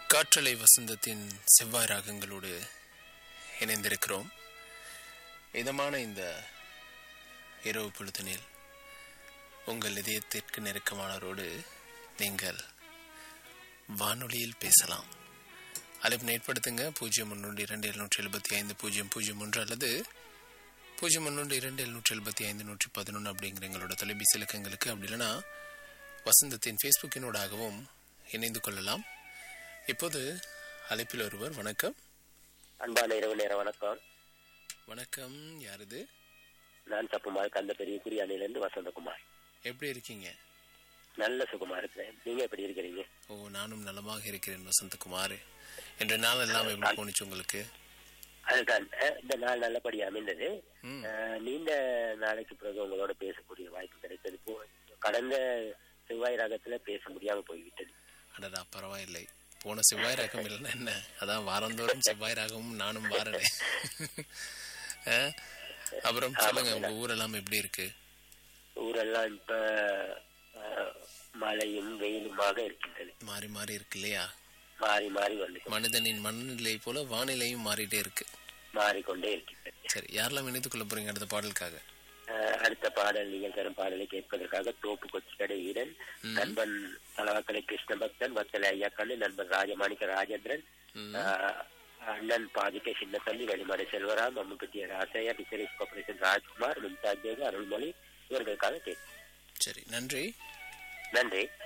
காற்றலை வசந்தத்தின் செவ்வாய் ராகங்களோடு இணைந்திருக்கிறோம் இதமான இந்த இரவு பொழுதினில் உங்கள் இதயத்திற்கு நெருக்கமானவரோடு நீங்கள் வானொலியில் பேசலாம் அழைப்பு ஏற்படுத்துங்க பூஜ்ஜியம் ஒன்று இரண்டு எழுநூற்றி எழுபத்தி ஐந்து பூஜ்ஜியம் பூஜ்ஜியம் ஒன்று அல்லது பூஜ்ஜியம் ஒன்று இரண்டு எழுநூற்றி எழுபத்தி ஐந்து நூற்றி பதினொன்று அப்படிங்கிற எங்களோட தொலைபேசி இலக்கங்களுக்கு அப்படி இல்லைன்னா வசந்தத்தின் ஃபேஸ்புக்கினோடாகவும் இணைந்து கொள்ளலாம் இப்போது அழைப்பில் ஒருவர் வணக்கம் அன்பான இரவு நேர வணக்கம் வணக்கம் யாரது நான் தப்புமார் கந்த பெரிய குறியானையிலிருந்து வசந்தகுமார் எப்படி இருக்கீங்க நல்ல சுகமா இருக்கிறேன் நீங்க எப்படி இருக்கிறீங்க ஓ நானும் நலமாக இருக்கிறேன் வசந்தகுமார் என்ற நாள் எல்லாம் எப்படி போணுச்சு உங்களுக்கு அதுதான் அஹ், இந்த நாள் நல்லபடியா அமைந்தது ம். அஹ், நீண்ட நாளைக்கு பிறகு உங்களோட பேசக்கூடிய வாய்ப்பு கிடைத்தது இப்போ கடந்த செவ்வாய் ராகத்துல பேச முடியாம போய்விட்டது அடடா பரவாயில்லை போன செவ்வாய் ராகம் இல்லைன்னா என்ன அதான் வாரந்தோறும் செவ்வாய் ராகமும் நானும் வாரனே அஹ், அப்புறம் சொல்லுங்க உங்க ஊரெல்லாம் எப்படி இருக்கு ஊரெல்லாம் இப்ப அஹ், மழையும் வெயிலுமாக இருக்கின்றது மாறி மாறி இருக்கு இல்லையா மாறி மாறி வந்து மனிதனின் மனநிலை போல வானிலையும் மாறிட்டே இருக்கு மாறிக்கொண்டே இருக்கின்றது சரி யாரெல்லாம் இணைத்துக் கொள்ள போறீங்க அடுத்த பாடலுக்காக அஹ் அடுத்த பாடல் நீங்கள் தரும் பாடலை கேட்பதற்காக தோப்பு கொச்சிக்கடை வீரன் நண்பன் தலவாக்கலை கிருஷ்ண பக்தன் வத்தலை ஐயாக்கண்ணு நண்பன் ராஜமாணிக்க ராஜேந்திரன் ம். அஹ் அண்ணன் பாதிக்க சின்னத்தம்பி வெளிமடை செல்வராம் அம்முக்குட்டிய ராசையா பிசரிஸ் கார்பரேஷன் ராஜ்குமார் மும்தாஜ் பேக அருள்மொழி இவர்களுக்காக கேட்போம் சரி நன்றி நன்றி